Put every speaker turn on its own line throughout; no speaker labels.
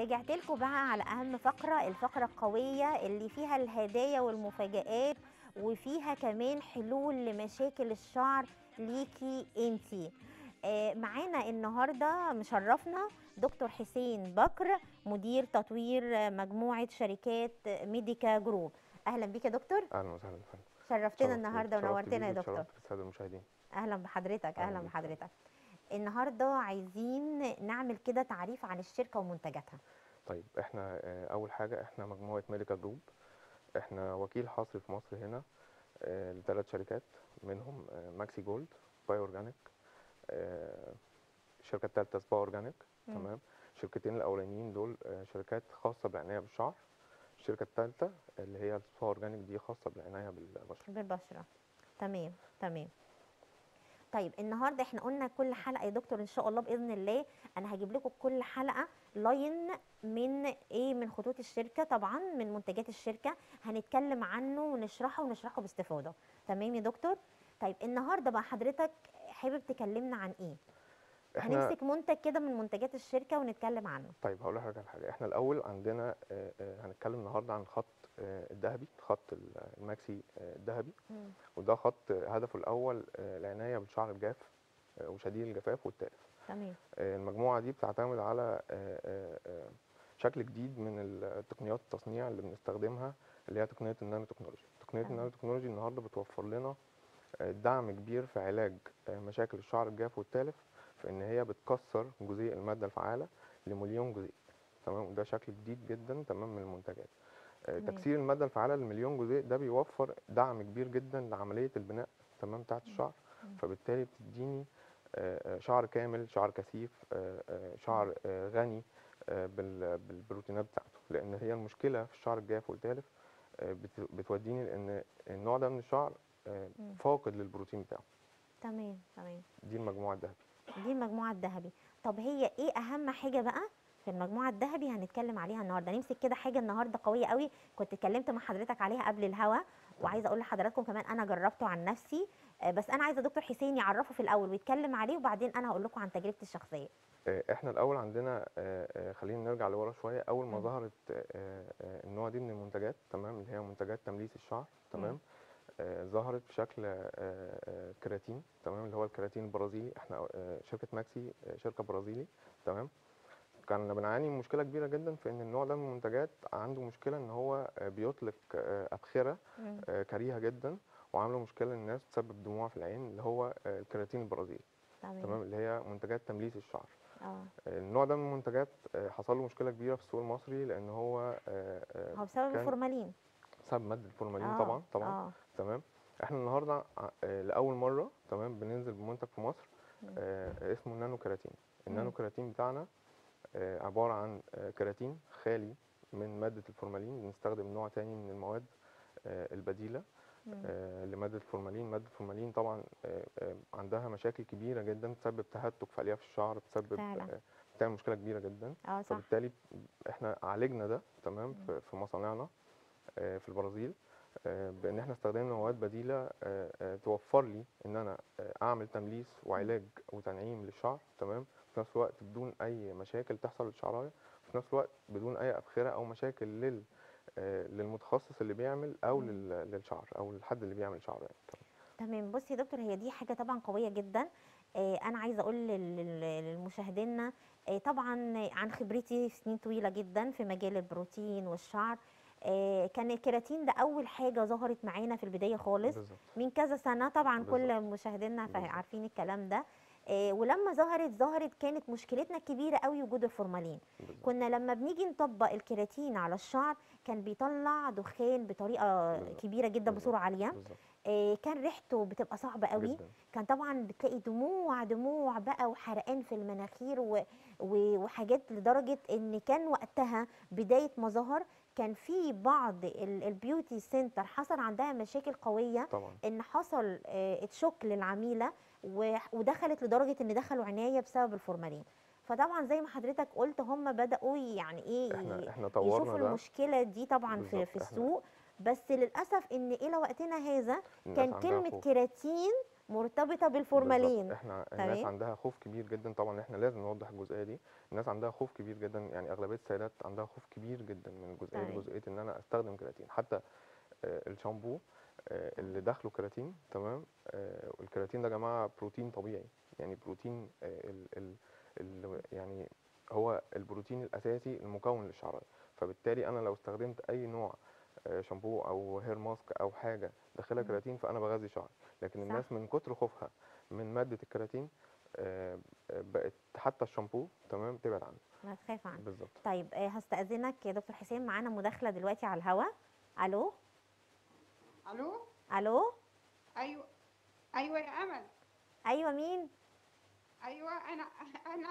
رجعت لكم بقى على اهم فقره الفقره القويه اللي فيها الهدايا والمفاجآت وفيها كمان حلول لمشاكل الشعر ليكي انتي آه، معانا النهارده مشرفنا دكتور حسين بكر مدير تطوير مجموعه شركات ميديكا جروب اهلا بيك يا دكتور
اهلا وسهلا يا فندم
شرفتنا
شرفت-
النهارده
شرفت
ونورتنا يا
بيك
دكتور
وشرفت الساده المشاهدين
اهلا بحضرتك
أهلا
اهلا
بيك.
بحضرتك النهارده عايزين نعمل كده تعريف عن الشركه ومنتجاتها
طيب احنا آه، اول حاجه احنا مجموعه ميديكال جروب احنا وكيل حصري في مصر هنا آه، لثلاث شركات منهم آه، ماكسي جولد باي اورجانيك آه، الشركه الثالثه سبا اورجانيك
مم.
تمام الشركتين الاولانيين دول آه، شركات خاصه بالعنايه بالشعر الشركه الثالثه اللي هي سبا اورجانيك دي خاصه بالعنايه بالبشره
بالبشره تمام تمام طيب النهارده احنا قلنا كل حلقه يا دكتور ان شاء الله باذن الله انا هجيب لكم كل حلقه لاين من ايه من خطوط الشركه طبعا من منتجات الشركه هنتكلم عنه ونشرحه ونشرحه باستفاضه تمام يا دكتور طيب النهارده بقى حضرتك حابب تكلمنا عن ايه
احنا
هنمسك منتج كده من منتجات الشركه ونتكلم عنه
طيب هقول لحضرتك على حاجه احنا الاول عندنا آه، آه، هنتكلم النهارده عن الخط آه، الذهبي خط ال- الماكسي آه، الذهبي وده خط آه، هدفه الاول آه، العنايه بالشعر الجاف آه، وشديد الجفاف والتالف
تمام
آه، المجموعه دي بتعتمد على آه، آه، آه، شكل جديد من ال- تقنيات التصنيع اللي بنستخدمها اللي هي تقنيه النانو تكنولوجي تقنيه
تمام.
النانو تكنولوجي النهارده بتوفر لنا آه، دعم كبير في علاج آه، مشاكل الشعر الجاف والتالف في ان هي بتكسر جزيء الماده الفعاله لمليون جزيء تمام وده شكل جديد جدا تمام من المنتجات آه،
تمام.
تكسير الماده الفعاله لمليون جزيء ده بيوفر دعم كبير جدا لعمليه البناء تمام بتاعت الشعر
مم.
فبالتالي بتديني آه، آه، شعر كامل شعر كثيف آه، آه، شعر آه، غني آه، بال- بالبروتينات بتاعته لان هي المشكله في الشعر الجاف والتالف آه، بت- بتوديني لان النوع ده من الشعر آه،
مم.
فاقد للبروتين بتاعه
تمام تمام
دي المجموعه الذهبي
دي المجموعة الذهبي طب هي ايه اهم حاجة بقى في المجموعة الذهبي هنتكلم عليها النهاردة نمسك كده حاجة النهاردة قوية قوي كنت اتكلمت مع حضرتك عليها قبل الهوا وعايزة اقول لحضراتكم كمان انا جربته عن نفسي آه، بس انا عايزة دكتور حسين يعرفه في الاول ويتكلم عليه وبعدين انا هقول لكم عن تجربتي الشخصية
آه، احنا الاول عندنا آه، آه، خلينا نرجع لورا شويه اول ما
مم.
ظهرت آه، آه، النوع دي من المنتجات تمام اللي هي منتجات تمليس الشعر تمام آه، ظهرت بشكل آه، آه، كراتين تمام اللي هو الكراتين البرازيلي احنا آه، شركه ماكسي آه، شركه برازيلي تمام كنا بنعاني من مشكله كبيره جدا في ان النوع ده من المنتجات عنده مشكله ان هو آه، بيطلق آه، ابخره آه، كريهه جدا وعامله مشكله للناس بتسبب دموع في العين اللي هو آه، الكراتين البرازيلي تمام
تمام
اللي هي منتجات تمليس الشعر
اه
النوع ده من المنتجات آه، حصل له مشكله كبيره في السوق المصري لان هو آه، آه،
هو بسبب
كان
الفورمالين
بسبب ماده الفورمالين
آه،
طبعا طبعا
اه
تمام احنا النهارده ع- آه، لاول مره تمام بننزل بمنتج في مصر
مم.
آه، اسمه النانو كيراتين النانو
مم.
كيراتين بتاعنا آه، عباره عن آه، كيراتين خالي من ماده الفورمالين بنستخدم نوع تاني من المواد آه، البديله
مم.
آه، لماده الفورمالين ماده الفورمالين طبعا آه، آه، عندها مشاكل كبيره جدا بتسبب تهتك في الياف الشعر بتسبب
فعلا.
آه، بتعمل مشكله كبيره جدا
اه صح
فبالتالي احنا عالجنا ده تمام في في مصانعنا آه، في البرازيل آه، بان احنا استخدمنا مواد بديله آه، آه، توفر لي ان انا آه، اعمل تمليس وعلاج وتنعيم للشعر تمام في نفس الوقت بدون اي مشاكل تحصل للشعرايه في نفس الوقت بدون اي ابخره او مشاكل لل آه، للمتخصص اللي بيعمل او
مم.
لل- للشعر او للحد اللي بيعمل شعر يعني تمام.
تمام بصي يا دكتور هي دي حاجه طبعا قويه جدا آه، انا عايزه اقول لل- لل- للمشاهدين آه، طبعا عن خبرتي في سنين طويله جدا في مجال البروتين والشعر آه، كان الكيراتين ده اول حاجه ظهرت معانا في البدايه خالص
بالظبط
من كذا سنه طبعا كل
بالظبط.
مشاهدينا فا-
بالظبط.
عارفين الكلام ده آه، ولما ظهرت ظهرت كانت مشكلتنا الكبيره قوي وجود الفورمالين
بالظبط.
كنا لما بنيجي نطبق الكيراتين على الشعر كان بيطلع دخان بطريقه
بالظبط.
كبيره جدا
بالظبط.
بسرعه عاليه
بالظبط
آه، كان ريحته بتبقى صعبه قوي
جدا
كان طبعا بتلاقي دموع دموع بقى وحرقان في المناخير و... و... وحاجات لدرجه ان كان وقتها بدايه ما ظهر كان في بعض ال- البيوتي سنتر حصل عندها مشاكل قويه
طبعا
ان حصل آه، اتشوك للعميله و... ودخلت لدرجه ان دخلوا عنايه بسبب الفورمالين فطبعا زي ما حضرتك قلت هم بداوا يعني ايه
احنا احنا
يشوفوا
طورنا ده
المشكله دي طبعا في
بالظبط،
في
إحنا-
السوق بس للاسف ان الى وقتنا هذا
الناس
كان
عندها
كلمه
خوف.
كيراتين مرتبطه بالفورمالين
بالظبط. احنا الناس
تمام.
عندها خوف كبير جدا طبعا احنا لازم نوضح الجزئيه دي الناس عندها خوف كبير جدا يعني اغلبيه السيدات عندها خوف كبير جدا من الجزئيه دي
تمام.
جزئيه ان انا استخدم كرياتين حتى آه، الشامبو آه، اللي داخله كرياتين تمام آه، والكرياتين ده يا جماعه بروتين طبيعي يعني بروتين آه، ال ال ال يعني هو البروتين الاساسي المكون للشعرايه فبالتالي انا لو استخدمت اي نوع آه، شامبو او هير ماسك او حاجه داخلها
مم.
كرياتين فانا بغذي شعري لكن
صح.
الناس من كتر خوفها من ماده الكرياتين آه، آه، بقت حتى الشامبو تمام تبعد عنه
ما تخاف عنه
بالظبط
طيب آه، هستأذنك يا دكتور حسين معانا مداخلة دلوقتي على الهوا الو
الو
الو
ايوه ايوه يا امل
ايوه مين
ايوه انا انا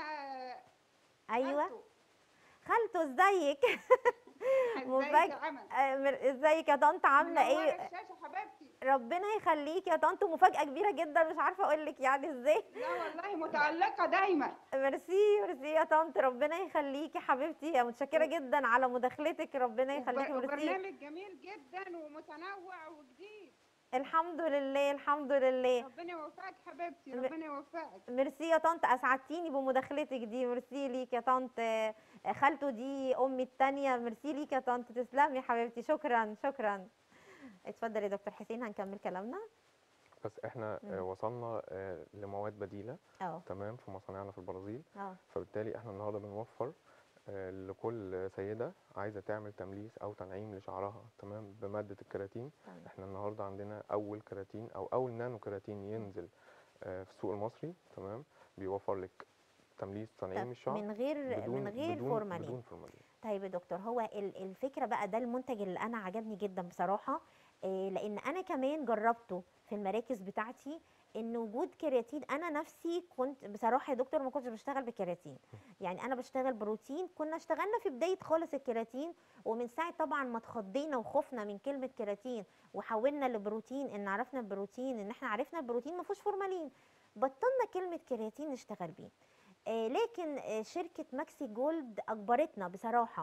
ايوه
خالته.
خالته ازيك
ازيك
مفاجأة.
يا امل
آه، مر- ازيك يا طنط عامله
منورة
ايه
الشاشه حبيبتي
ربنا يخليك يا طنط مفاجاه كبيره جدا مش عارفه اقول لك يعني ازاي
لا والله متالقه دايما
ميرسي ميرسي يا طنط ربنا يخليكي حبيبتي يا متشكره جدا على مداخلتك ربنا يخليكي
وب-
ميرسي
وبرنامج جميل جدا ومتنوع وجديد
الحمد لله الحمد لله
ربنا يوفقك حبيبتي
م-
ربنا يوفقك
ميرسي يا طنط اسعدتيني بمداخلتك دي ميرسي ليك يا طنط آه، خالته دي امي التانية ميرسي ليك يا طنط تسلمي يا حبيبتي شكرا شكرا اتفضل يا دكتور حسين هنكمل كلامنا
بس احنا
مم.
آه، وصلنا آه، لمواد بديله
اه
تمام في مصانعنا في البرازيل
اه
فبالتالي احنا النهارده بنوفر آه، لكل سيده عايزه تعمل تمليس او تنعيم لشعرها تمام بماده الكرياتين
تمام.
احنا النهارده عندنا اول كرياتين او اول نانو كرياتين ينزل آه، في السوق المصري تمام بيوفر لك تمليس تنعيم
طب
الشعر
من غير
بدون
من غير
بدون
فورمالين
بدون فورمالين
طيب يا دكتور هو ال- الفكره بقى ده المنتج اللي انا عجبني جدا بصراحه إيه، لان انا كمان جربته في المراكز بتاعتي ان وجود كرياتين انا نفسي كنت بصراحه يا دكتور ما كنتش بشتغل بكرياتين يعني انا بشتغل بروتين كنا اشتغلنا في بدايه خالص الكرياتين ومن ساعه طبعا ما اتخضينا وخفنا من كلمه كرياتين وحولنا لبروتين ان عرفنا البروتين ان احنا عرفنا البروتين ما فيهوش فورمالين بطلنا كلمه كرياتين نشتغل بيه آه، لكن آه، شركة ماكسي جولد أجبرتنا بصراحة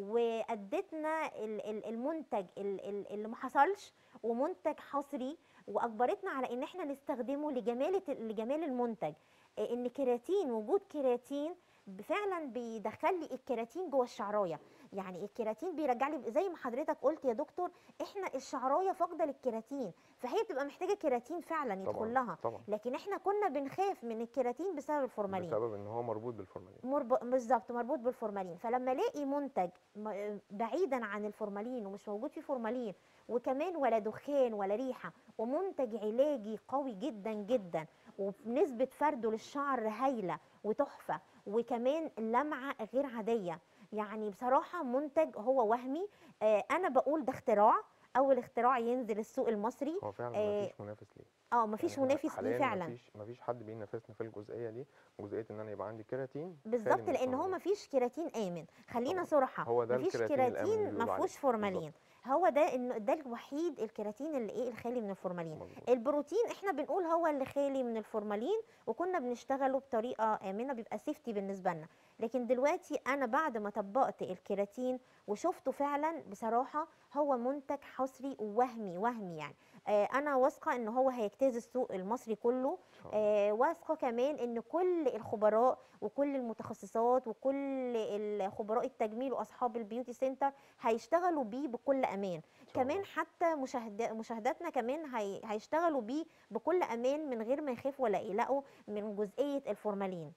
وأدتنا ال- ال- المنتج ال- ال- اللي ما حصلش ومنتج حصري وأجبرتنا على إن إحنا نستخدمه لجمال لجمال المنتج آه، إن كرياتين وجود كرياتين فعلا بيدخل لي الكرياتين جوه الشعرايه يعني الكرياتين بيرجع لي زي ما حضرتك قلت يا دكتور احنا الشعرايه فاقده للكرياتين فهي بتبقى محتاجه كرياتين فعلا يدخل
طبعا
لها
طبعا
لكن احنا كنا بنخاف من الكرياتين بسبب الفورمالين
بسبب ان هو مربوط بالفورمالين
مرب- بالظبط مربوط بالفورمالين فلما الاقي منتج م- بعيدا عن الفورمالين ومش موجود فيه فورمالين وكمان ولا دخان ولا ريحه ومنتج علاجي قوي جدا جدا وبنسبه فرده للشعر هايله وتحفه وكمان لمعه غير عاديه يعني بصراحه منتج هو وهمي آه انا بقول ده اختراع اول اختراع ينزل السوق المصري
هو فعلا
آه،
مفيش منافس ليه
اه مفيش
يعني إحنا
منافس ليه
حالياً
فعلا
مفيش مفيش حد بينافسنا في الجزئيه دي جزئيه ان انا يبقى عندي كرياتين خالي
بالظبط
من
لان هو
الفورمالين.
مفيش كرياتين امن خلينا
طبعاً.
صراحه
هو ده
مفيش
الكرياتين الآمن اللي
كرياتين ما
بيقولوا
فيهوش
عليه.
فورمالين هو ده انه ده الوحيد الكرياتين اللي ايه الخالي من الفورمالين
مظبوط.
البروتين احنا بنقول هو اللي خالي من الفورمالين وكنا بنشتغله بطريقه امنه بيبقى سيفتي بالنسبه لنا لكن دلوقتي انا بعد ما طبقت الكرياتين وشفته فعلا بصراحه هو منتج حصري وهمي وهمي يعني آه انا واثقه ان هو هيجتاز السوق المصري كله
إن شاء الله.
آه، واثقه كمان ان كل الخبراء وكل المتخصصات وكل الخبراء التجميل واصحاب البيوتي سنتر هيشتغلوا بيه بكل امان
إن شاء
كمان
الله.
حتى مشاهد مشاهداتنا كمان هي هيشتغلوا بيه بكل امان من غير ما يخافوا ولا يقلقوا من جزئيه الفورمالين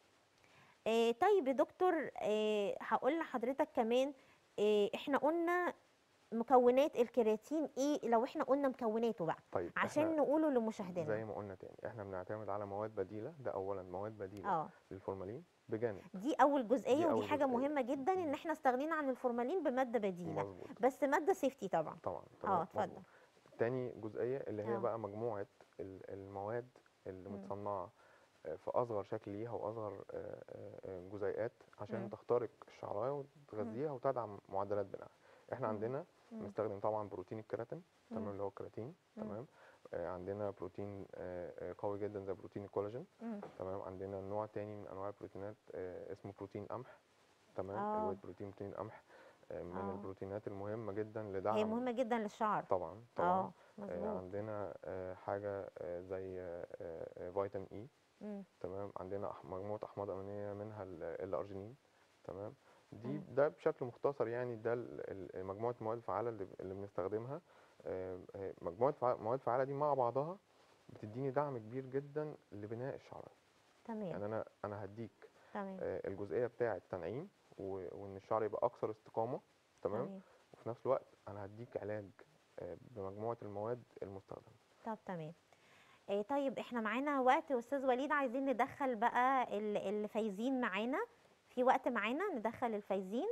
آه، طيب يا دكتور آه، هقول لحضرتك كمان آه، احنا قلنا مكونات الكرياتين ايه لو احنا قلنا مكوناته بقى
طيب
عشان
إحنا
نقوله
زي
لمشاهدينا
ما قلنا تاني احنا بنعتمد على مواد بديله ده اولا مواد بديله
اه
للفورمالين بجانب
دي اول جزئيه
دي
ودي
أول
حاجه
جزئية.
مهمه جدا ان احنا استغنينا عن الفورمالين بماده بديله
مظبوط
بس ماده سيفتي طبعا
طبعا
اه
تمام
اتفضل
مظبوط. تاني جزئيه اللي هي
آه.
بقى مجموعه ال- المواد اللي
مم.
متصنعه آه، في اصغر شكل ليها واصغر آه، آه، آه، جزيئات عشان
مم.
تخترق الشعرايه وتغذيها وتدعم معدلات بناءها احنا
مم.
عندنا
مم.
بنستخدم طبعا بروتين الكيراتين تمام
مم.
اللي هو الكرياتين
مم.
تمام آه، عندنا بروتين آه، آه، قوي جدا زي بروتين الكولاجين
مم.
تمام عندنا نوع تاني من انواع البروتينات آه، اسمه بروتين قمح تمام
آه.
الوايت بروتين بروتين قمح آه، من
آه.
البروتينات المهمه جدا لدعم
هي مهمه جدا للشعر
طبعا طبعا
اه
آه،
مظبوط
عندنا آه، حاجه آه، زي آه، آه، فيتامين اي
مم.
تمام عندنا أح- مجموعه احماض امينيه منها ال- الارجينين تمام دي
مم.
ده بشكل مختصر يعني ده ال- ال- مجموعه المواد الفعاله اللي اللي بنستخدمها آه، آه، مجموعه فع- مواد فعاله دي مع بعضها بتديني دعم كبير جدا لبناء الشعر
تمام
يعني انا انا هديك
تمام
آه، الجزئيه بتاعه تنعيم و- وان الشعر يبقى اكثر استقامه تمام
تمام
وفي نفس الوقت انا هديك علاج آه، بمجموعه المواد المستخدمه
طب تمام إيه طيب احنا معانا وقت يا استاذ وليد عايزين ندخل بقى ال- اللي فايزين معانا في وقت معانا ندخل الفايزين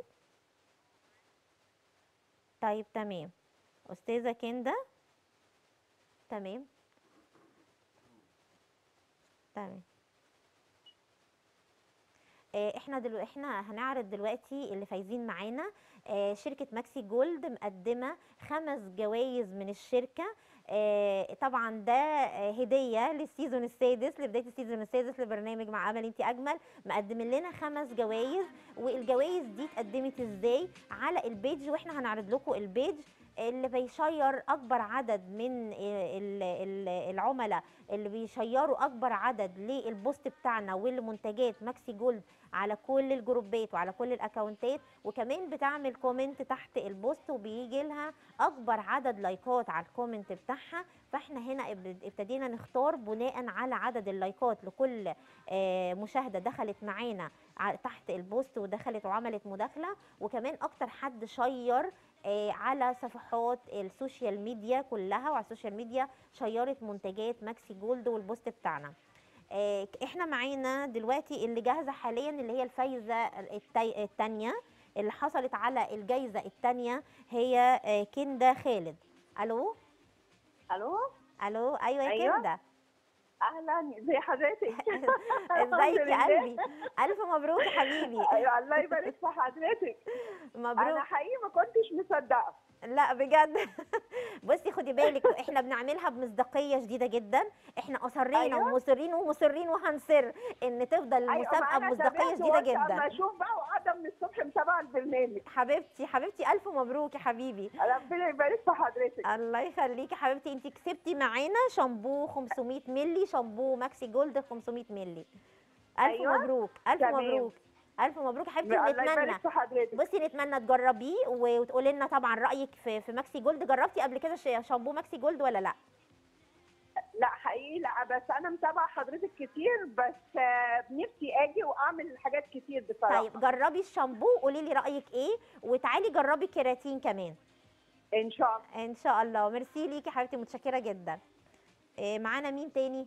طيب تمام استاذه كنده تمام تمام آه، احنا دلو... احنا هنعرض دلوقتي اللي فايزين معانا آه، شركه ماكسي جولد مقدمه خمس جوائز من الشركه آه، طبعا ده آه، هديه للسيزون السادس لبدايه السيزون السادس لبرنامج مع امل انت اجمل مقدمين لنا خمس جوائز والجوائز دي اتقدمت ازاي على البيج واحنا هنعرض لكم البيج اللي بيشير اكبر عدد من ال- ال- العملاء اللي بيشيروا اكبر عدد للبوست بتاعنا والمنتجات ماكسي جولد على كل الجروبات وعلى كل الاكونتات وكمان بتعمل كومنت تحت البوست وبيجي لها اكبر عدد لايكات على الكومنت بتاعها فاحنا هنا اب- ابتدينا نختار بناء على عدد اللايكات لكل آه، مشاهده دخلت معانا ع- تحت البوست ودخلت وعملت مداخله وكمان اكتر حد شير آه، على صفحات السوشيال ميديا كلها وعلى السوشيال ميديا شيرت منتجات ماكسي جولد والبوست بتاعنا آه، احنا معانا دلوقتي اللي جاهزه حاليا اللي هي الفايزه التي- التانية اللي حصلت على الجايزه التانية هي آه، كندا خالد الو
الو
الو ايوه يا
أيوة.
كندا
اهلا زي حضرتك
ازيك يا
لله.
قلبي الف مبروك يا حبيبي
ايوه الله يبارك في حضرتك انا
مبروك
حقيقي ما كنتش مصدقه
لا بجد بصي خدي بالك احنا بنعملها بمصداقيه شديده جدا احنا اصرينا
أيوة.
ومصرين ومصرين وهنصر ان تفضل المسابقه
معانا
بمصداقيه
تابعت
شديده
وقلت اما
جدا
اشوف بقى وقاعده من الصبح متابعه البرنامج
حبيبتي حبيبتي الف مبروك يا حبيبي
ربنا يبارك في حضرتك
الله يخليكي حبيبتي انت كسبتي معانا شامبو 500 مللي شامبو ماكسي جولد 500 مللي الف
أيوة.
مبروك الف
تمام.
مبروك الف مبروك يا حبيبتي
الله
ونتمنى
يبارك في حضرتك
بصي نتمنى تجربيه و- وتقولي لنا طبعا رايك في في ماكسي جولد جربتي قبل كده ش- شامبو ماكسي جولد ولا لا
لا حقيقي لا بس انا متابعه حضرتك كتير بس آه، نفسي اجي واعمل حاجات كتير بصراحه
طيب جربي الشامبو قولي لي رايك ايه وتعالي جربي كيراتين كمان
ان شاء الله
ان شاء الله ميرسي ليكي يا حبيبتي متشكره جدا إيه معانا مين تاني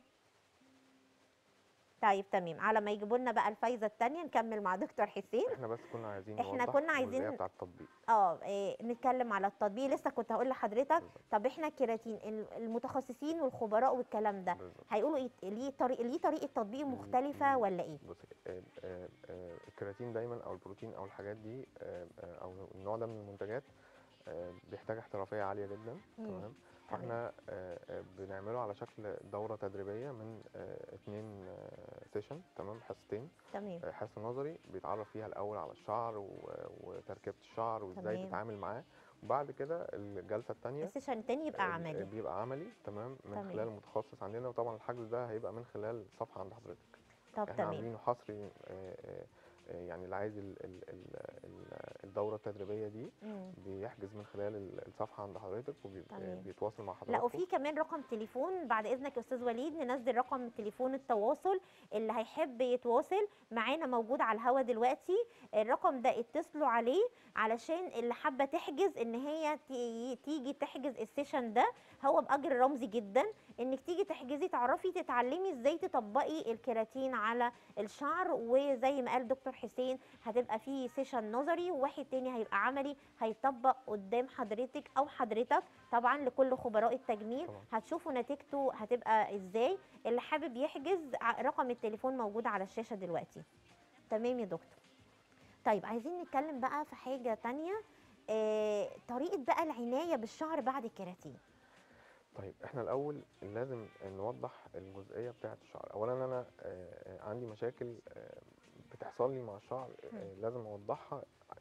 طيب تمام على ما يجيبوا لنا بقى الفايزه الثانيه نكمل مع دكتور حسين
احنا بس كنا عايزين
إحنا
نوضح
كنا عايزين-
الجزئيه بتاع التطبيق
اه إيه نتكلم على التطبيق لسه كنت هقول لحضرتك
بالظبط.
طب احنا الكيراتين ال- المتخصصين والخبراء والكلام ده
بالظبط.
هيقولوا ايه ليه طريق ليه طريقه تطبيق
مم.
مختلفه
مم.
ولا ايه
بصي آه، آه، آه، الكرياتين دايما او البروتين او الحاجات دي آه، آه، او النوع ده من المنتجات آه، بيحتاج احترافيه عاليه جدا
مم.
تمام فاحنا آه، آه، بنعمله على شكل دوره تدريبيه من آه، اتنين سيشن تمام حصتين
تمام
آه، حصه نظري بيتعرف فيها الاول على الشعر و- وتركيبه الشعر وازاي
تمام.
تتعامل معاه وبعد كده الجلسه الثانيه
السيشن التاني يبقى عملي
بيبقى عملي تمام من
تمام.
خلال متخصص عندنا وطبعا الحجز ده هيبقى من خلال صفحه عند حضرتك
طب
احنا
تمام
عاملينه حصري آه، آه، آه، يعني اللي عايز ال- ال- ال- ال- الدوره التدريبيه دي
مم.
بيحجز من خلال ال- الصفحه عند حضرتك
تمام.
وبيتواصل مع حضرتك
لا وفي كمان رقم تليفون بعد اذنك يا استاذ وليد ننزل رقم تليفون التواصل اللي هيحب يتواصل معانا موجود على الهوا دلوقتي الرقم ده اتصلوا عليه علشان اللي حابه تحجز ان هي تي- تيجي تحجز السيشن ده هو باجر رمزي جدا انك تيجي تحجزي تعرفي تتعلمي ازاي تطبقي الكيراتين على الشعر وزي ما قال دكتور حسين هتبقى في سيشن نظري وواحد تاني هيبقى عملي هيطبق قدام حضرتك او حضرتك طبعا لكل خبراء التجميل
طبعاً.
هتشوفوا نتيجته هتبقى ازاي اللي حابب يحجز ع- رقم التليفون موجود على الشاشه دلوقتي تمام يا دكتور طيب عايزين نتكلم بقى في حاجه تانية آه، طريقه بقى العنايه بالشعر بعد الكيراتين
طيب احنا الاول لازم نوضح الجزئيه بتاعه الشعر اولا انا آه، آه، عندي مشاكل آه، بتحصل لي مع الشعر آه،
مم.
لازم اوضحها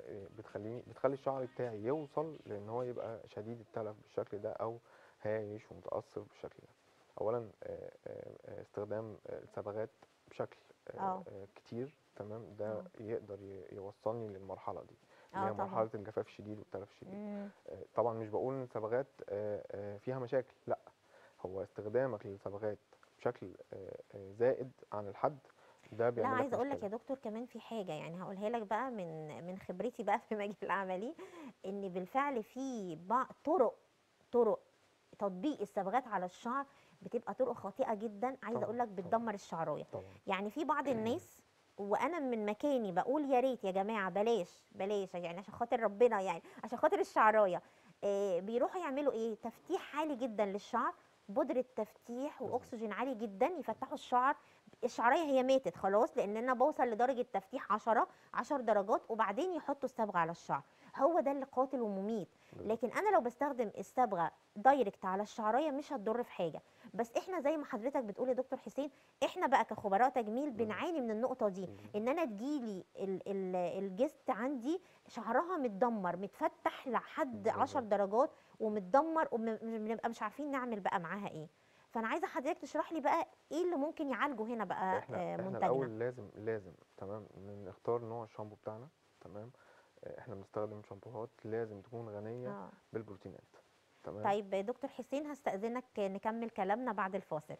آه، بتخليني بتخلي الشعر بتاعي يوصل لان هو يبقى شديد التلف بالشكل ده او هايش ومتاثر بالشكل ده اولا آه، آه، آه، استخدام آه، الصبغات بشكل آه،
آه.
آه، كتير تمام ده
آه.
يقدر ي- يوصلني للمرحله دي اللي
اه
هي
طبعا
مرحله الجفاف الشديد والتلف الشديد
مم.
آه، طبعا مش بقول ان الصبغات آه، آه، فيها مشاكل لا هو استخدامك للصبغات بشكل آه، آه، زائد عن الحد ده
لا
بيعمل لك
عايزه اقول لك
مشكلة.
يا دكتور كمان في حاجه يعني هقولها لك بقى من من خبرتي بقى في مجال عملي ان بالفعل في بعض طرق طرق تطبيق الصبغات على الشعر بتبقى طرق خاطئه جدا عايزه
طبعاً،
اقول لك
طبعاً.
بتدمر الشعرايه
طبعا
يعني في بعض الناس وانا من مكاني بقول يا ريت يا جماعه بلاش بلاش يعني عشان خاطر ربنا يعني عشان خاطر الشعرايه آه بيروحوا يعملوا ايه تفتيح عالي جدا للشعر بودره تفتيح
بالظبط.
واكسجين عالي جدا يفتحوا الشعر الشعريه هي ماتت خلاص لان انا بوصل لدرجه تفتيح 10 10 درجات وبعدين يحطوا الصبغه على الشعر هو ده اللي قاتل ومميت
بالظبط.
لكن انا لو بستخدم الصبغه دايركت على الشعريه مش هتضر في حاجه بس احنا زي ما حضرتك بتقول يا دكتور حسين احنا بقى كخبراء تجميل بنعاني من النقطه دي
بالظبط.
ان انا تجيلي ال- ال- الجست عندي شعرها متدمر متفتح لحد 10
بالظبط.
درجات ومتدمر وبنبقى مش عارفين نعمل بقى معاها ايه فانا عايزه حضرتك تشرح لي بقى ايه اللي ممكن يعالجه هنا بقى
احنا
آه،
احنا
منتجنا
الاول لازم لازم تمام ن- نختار نوع الشامبو بتاعنا تمام آه، احنا بنستخدم شامبوهات لازم تكون غنيه
آه.
بالبروتينات تمام
طيب دكتور حسين هستأذنك نكمل كلامنا بعد الفاصل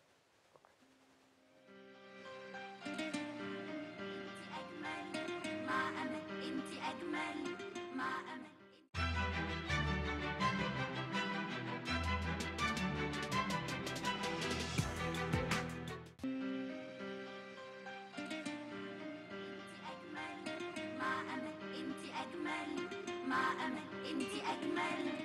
أجمل مع أمل أنت أجمل مع أمل أجمل مع أمل أنت أجمل مع أمل أنت أجمل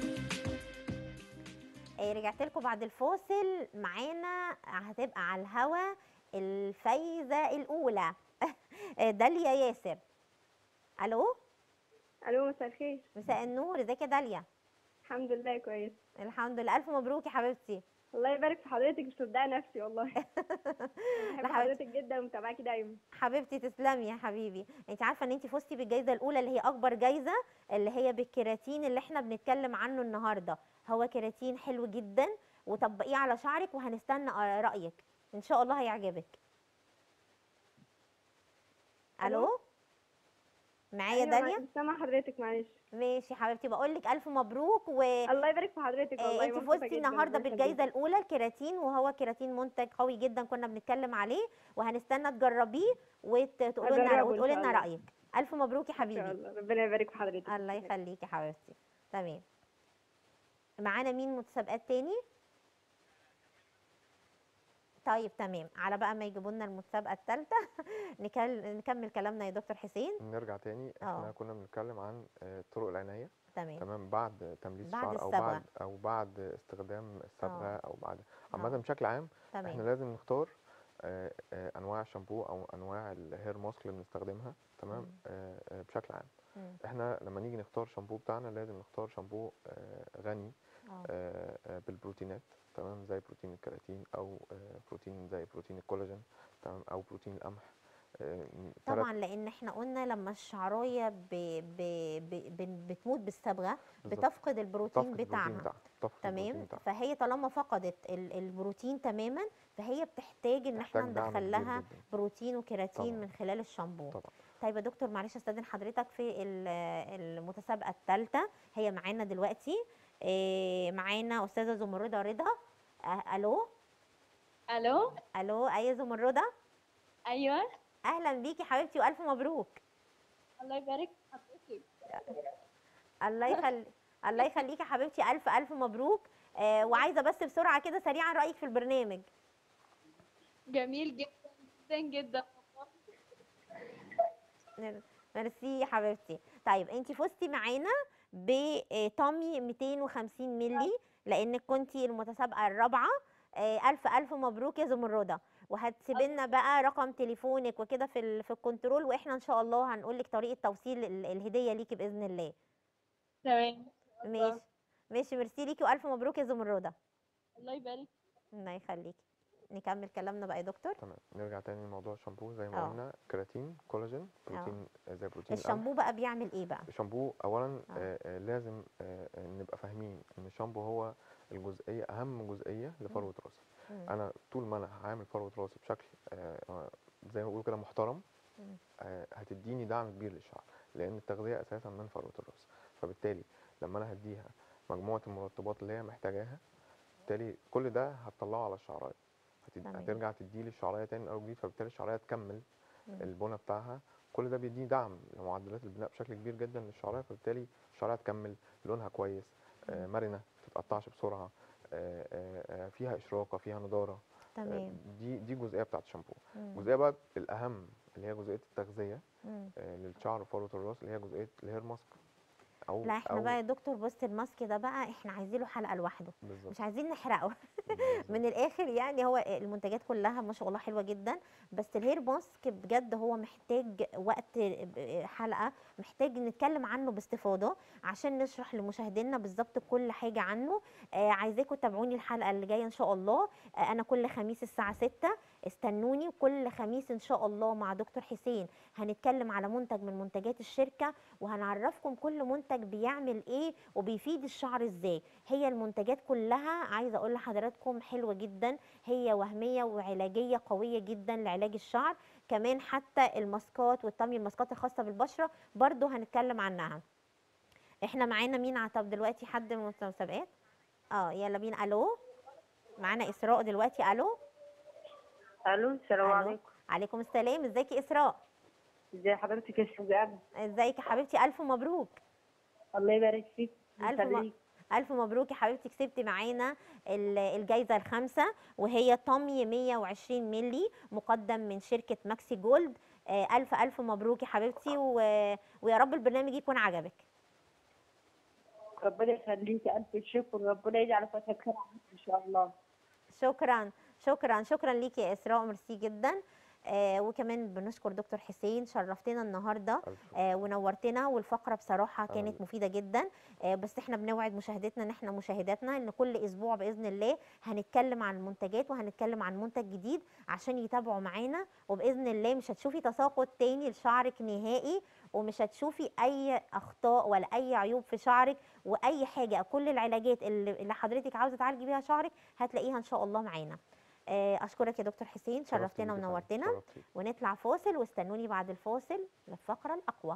آه، رجعت لكم بعد الفاصل معانا هتبقى على الهوا الفايزه الاولى آه، داليا ياسر الو
الو مساء الخير
مساء النور ازيك يا داليا
الحمد لله كويس
الحمد لله الف مبروك يا حبيبتي
الله يبارك في حضرتك مش مصدقه نفسي والله بحب
لا حبيبتي.
حضرتك جدا ومتابعاكي دايما
حبيبتي تسلمي يا حبيبي انت عارفه ان انت فزتي بالجائزه الاولى اللي هي اكبر جائزه اللي هي بالكيراتين اللي احنا بنتكلم عنه النهارده هو كيراتين حلو جدا وطبقيه على شعرك وهنستنى آه، رايك ان شاء الله هيعجبك الو معايا
أيوة،
داليا
مش سامعه حضرتك معلش
ماشي حبيبتي بقول لك الف مبروك و
الله يبارك في حضرتك والله
انت
مبسوطة
فزتي
جداً،
النهارده
الله
بالجائزه
يخليك.
الاولى الكيراتين وهو كيراتين منتج قوي جدا كنا بنتكلم عليه وهنستنى تجربيه وتقولوا لنا
هجربه إن
وتقولي
شاء
لنا
الله.
رايك الف مبروك يا
ان شاء
حبيبي
الله ربنا يبارك في حضرتك
الله يخليكي يا حبيبتي تمام معانا مين متسابقات تاني طيب تمام على بقى ما يجيبوا لنا المتسابقه الثالثه نكمل كلامنا يا دكتور حسين
نرجع تاني احنا
آه.
كنا بنتكلم عن آه، طرق العنايه
تمام
تمام بعد تمليس
بعد
الشعر او
الصبغة.
بعد او بعد استخدام الصبغه
آه.
او بعد
آه.
عامه بشكل عام احنا
تمام
لازم نختار آه، آه، انواع الشامبو او انواع الهير ماسك اللي بنستخدمها تمام
مم.
آه، آه، بشكل عام
مم.
احنا لما نيجي نختار شامبو بتاعنا لازم نختار شامبو آه، غني
آه.
آه، آه، بالبروتينات تمام زي بروتين الكراتين او آه، بروتين زي بروتين الكولاجين تمام او بروتين القمح آه، م- تلات-
طبعا لان احنا قلنا لما الشعرايه ب... ب... ب... ب... بتموت بالصبغه
بالظبط.
بتفقد البروتين
تفقد البروتين
بتاعها
بتاعها تفقد البروتين
تمام
بتاعها.
فهي طالما فقدت ال- البروتين تماما فهي بتحتاج ان احنا
تحتاج دعم
ندخل
كبير
لها
جداً.
بروتين وكيراتين
طبعاً.
من خلال الشامبو
طبعا
طيب يا دكتور معلش استاذن حضرتك في ال- المتسابقه الثالثه هي معانا دلوقتي إيه، معانا استاذه زمرده رضا أه، الو
الو
الو اي زمرده
ايوه
اهلا بيكي حبيبتي والف مبروك
الله يبارك في حضرتك
الله يخلي الله يخليكي يا حبيبتي الف الف مبروك آه وعايزه بس بسرعه كده سريعا رايك في البرنامج
جميل جدا جدا جدا
ميرسي يا حبيبتي طيب انت فزتي معانا بطامي 250 ملي لانك كنتي المتسابقه الرابعه آه، الف الف مبروك يا زمرده وهتسيبي لنا بقى رقم تليفونك وكده في ال- في الكنترول واحنا ان شاء الله هنقول لك طريقه توصيل ال- الهديه ليكي باذن الله
تمام
ماشي ماشي ميرسي ليكي والف مبروك يا زمرده
الله يبارك
الله يخليكي نكمل كلامنا بقى يا دكتور
تمام نرجع تاني لموضوع الشامبو زي ما
آه.
قلنا كراتين كولاجين بروتين آه، زي بروتين القمح.
الشامبو بقى بيعمل ايه بقى
الشامبو اولا
آه.
آه. آه لازم آه آه، نبقى فاهمين ان الشامبو هو الجزئيه اهم جزئيه لفروه راسي
مم.
انا طول ما انا هعمل فروه راسي بشكل آه آه، زي ما بيقولوا كده محترم
مم.
آه هتديني دعم كبير للشعر لان التغذيه اساسا من فروه الراس فبالتالي لما انا هديها مجموعه المرطبات اللي هي محتاجاها بالتالي كل ده هتطلعه على الشعرايه هتد...
تمام.
هترجع تدي لي الشعرايه تاني من اول وجديد فبالتالي الشعرايه تكمل
مم.
البنى بتاعها كل ده بيديني دعم لمعدلات البناء بشكل كبير جدا للشعرايه فبالتالي الشعرايه تكمل لونها كويس آه مرنه ما تتقطعش بسرعه آه آه آه، فيها اشراقه فيها نضاره آه،
تمام
دي دي جزئيه بتاعت الشامبو
مم.
الجزئيه بقى الاهم اللي هي جزئيه التغذيه
مم.
آه، للشعر وفروه الراس اللي هي جزئيه الهير ماسك او
لا احنا
أو
بقى يا دكتور بص الماسك ده بقى احنا عايزين له حلقه لوحده
بالظبط
مش عايزين نحرقه
بالظبط.
من الاخر يعني هو المنتجات كلها ما شاء الله حلوه جدا بس الهير ماسك بجد هو محتاج وقت حلقه محتاج نتكلم عنه باستفاضه عشان نشرح لمشاهدينا بالظبط كل حاجه عنه آه عايزاكم تتابعوني الحلقه اللي جايه ان شاء الله آه انا كل خميس الساعه 6 استنوني كل خميس ان شاء الله مع دكتور حسين هنتكلم على منتج من منتجات الشركه وهنعرفكم كل منتج بيعمل ايه وبيفيد الشعر ازاي هي المنتجات كلها عايزه اقول لحضراتكم حلوه جدا هي وهميه وعلاجيه قويه جدا لعلاج الشعر كمان حتى الماسكات والطمي الماسكات الخاصه بالبشره برضو هنتكلم عنها احنا معانا مين ع- طب دلوقتي حد من المسابقات اه يلا بينا الو معانا اسراء دلوقتي الو
الو السلام
ألو.
عليكم
عليكم السلام ازيك يا اسراء
ازي حضرتك يا استاذ ابو
ازيك يا حبيبتي الف مبروك
الله يبارك فيك
ألف م-
يخليك.
ألف مبروك يا حبيبتي كسبتي معانا ال- الجايزة الخامسة وهي طمي 120 ملي مقدم من شركة ماكسي جولد آه، ألف ألف مبروك يا حبيبتي و... ويا رب البرنامج يكون عجبك
ربنا يخليك الف شكر ربنا يجعل فتحة خير عليك ان شاء الله
شكرا شكرا شكرا ليكي يا إسراء ميرسي جدا آه وكمان بنشكر دكتور حسين شرفتنا النهارده
ألف شكر.
آه ونورتنا والفقره بصراحه
أنا
كانت
اللي-
مفيده جدا آه بس احنا بنوعد مشاهدتنا ان احنا مشاهداتنا ان كل اسبوع باذن الله هنتكلم عن المنتجات وهنتكلم عن منتج جديد عشان يتابعوا معانا وباذن الله مش هتشوفي تساقط تاني لشعرك نهائي ومش هتشوفي اي اخطاء ولا اي عيوب في شعرك واي حاجه كل العلاجات اللي اللي حضرتك عاوزه تعالجي بيها شعرك هتلاقيها ان شاء الله معانا آه، اشكرك يا دكتور حسين
شرفت
شرفتنا
بيك يا فندم.
ونورتنا
شرفت بيك.
ونطلع فاصل واستنوني بعد الفاصل للفقره الاقوى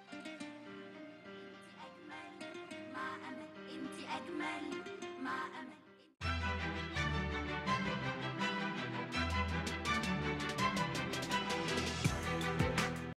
انت اجمل مع امل انت اجمل مع امل